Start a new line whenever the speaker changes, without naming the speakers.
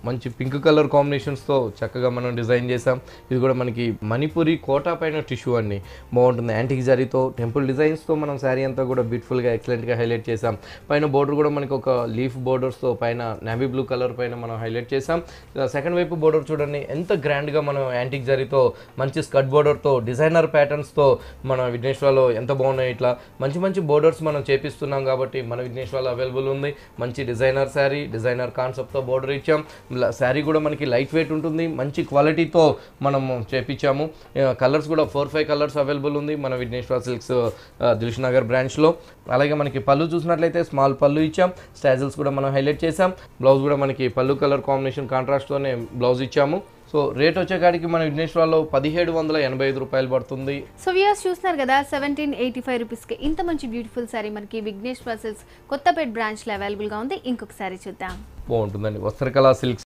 మంచి pink colour కాంబినేషన్స్తో చక్కగా మనం డిజైన్ చేసాం ఇది కూడా మనకి మణిపురి కోటా పైన టిష్యూ అండి బాగుంటుంది యాంటిక్ జరీతో టెంపుల్ డిజైన్స్తో మనం శారీ అంతా కూడా బ్యూటిఫుల్గా ఎక్సలెంట్గా హైలైట్ చేసాం పైన బోర్డర్ కూడా మనకి ఒక లీఫ్ బోర్డర్స్తో పైన నావీ బ్లూ కలర్ పైన మనం హైలైట్ చేసాం సెకండ్ వైపు బోర్డర్ చూడండి ఎంత గ్రాండ్గా మనం యాంటిక్ జరీతో మంచి స్కట్ బోర్డర్తో డిజైనర్ ప్యాటర్న్స్తో మన విఘ్నేశ్వరలో ఎంత బాగున్నాయి ఇట్లా మంచి మంచి బోర్డర్స్ మనం చేపిస్తున్నాం కాబట్టి మన విఘ్నేశ్వరలో అవైలబుల్ ఉంది మంచి డిజైనర్ శారీ డిజైనర్ కాన్సెప్ట్తో బోర్డర్ ఇచ్చాం శారీ కూడా మనకి లైట్ వెయిట్ ఉంటుంది మంచి క్వాలిటీతో మనం చేపించాము కలర్స్ కూడా ఫోర్ ఫైవ్ కలర్స్ అవైలబుల్ ఉంది మన విఘ్నేశ్వర సిల్క్స్ దిల్ష్ నగర్ బ్రాంచ్లో అలాగే మనకి పళ్ళు చూసినట్లయితే స్మాల్ పళ్ళు ఇచ్చాం స్టాజిల్స్ కూడా మనం హైలైట్ చేసాం బ్లౌజ్ కూడా మనకి పళ్ళు కలర్ కాంబినేషన్ కాంట్రాస్ట్తోనే బ్లౌజ్ ఇచ్చాము సో రేట్ వచ్చేకాడికి మన విఘ్నేశ్వరలో పదిహేడు వందల ఎనభై ఐదు రూపాయలు పడుతుంది
సో వ్యూయర్స్ చూస్తున్నారు కదా సెవెంటీన్ ఎయిటీ ఫైవ్ రూపీస్కి ఇంత మంచి బ్యూటిఫుల్ శారీ మనకి విఘ్నేశ్వర సిల్క్స్ కొత్తపేట బ్రాంచ్లో అవైలబుల్గా ఉంది ఇంకొక శారీ చూద్దాం
బాగుంటుందండి వస్త్రకళా సిల్క్స్